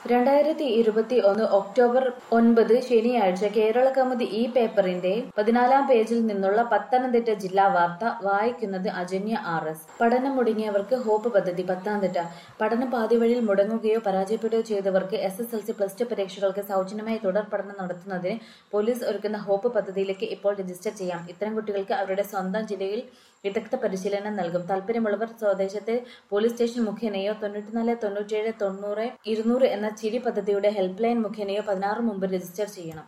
രണ്ടായിരത്തി ഇരുപത്തി ഒന്ന് ഒക്ടോബർ ഒൻപത് ശനിയാഴ്ച കേരള കൗമുദി ഈ പേപ്പറിന്റെ പതിനാലാം പേജിൽ നിന്നുള്ള പത്തനംതിട്ട ജില്ലാ വാർത്ത വായിക്കുന്നത് അജന്യ ആർ എസ് പഠനം മുടങ്ങിയവർക്ക് ഹോപ്പ് പദ്ധതി പത്തനംതിട്ട പഠനം പാതിവഴിയിൽ മുടങ്ങുകയോ പരാജയപ്പെടുകയോ ചെയ്തവർക്ക് S S L C plus two പരീക്ഷകൾക്ക് സൗജന്യമായി തുടർ പഠനം നടത്തുന്നതിന് പോലീസ് ഒരുക്കുന്ന ഹോപ്പ് പദ്ധതിയിലേക്ക് ഇപ്പോൾ രജിസ്റ്റർ ചെയ്യാം ഇത്തരം കുട്ടികൾക്ക് അവരുടെ സ്വന്തം ജില്ലയിൽ വിദഗ്ധ പരിശീലനം നൽകും താല്പര്യമുള്ളവർ സ്വദേശത്തെ പോലീസ് സ്റ്റേഷൻ മുഖേനയോ തൊണ്ണൂറ്റിനാല് തൊണ്ണൂറ്റിയേഴ് തൊണ്ണൂറ് ഇരുന്നൂറ് എന്ന ചിരി പദ്ധതിയുടെ ഹെൽപ്പ് ലൈൻ മുഖേനയോ പതിനാറ് മുമ്പ് രജിസ്റ്റർ ചെയ്യണം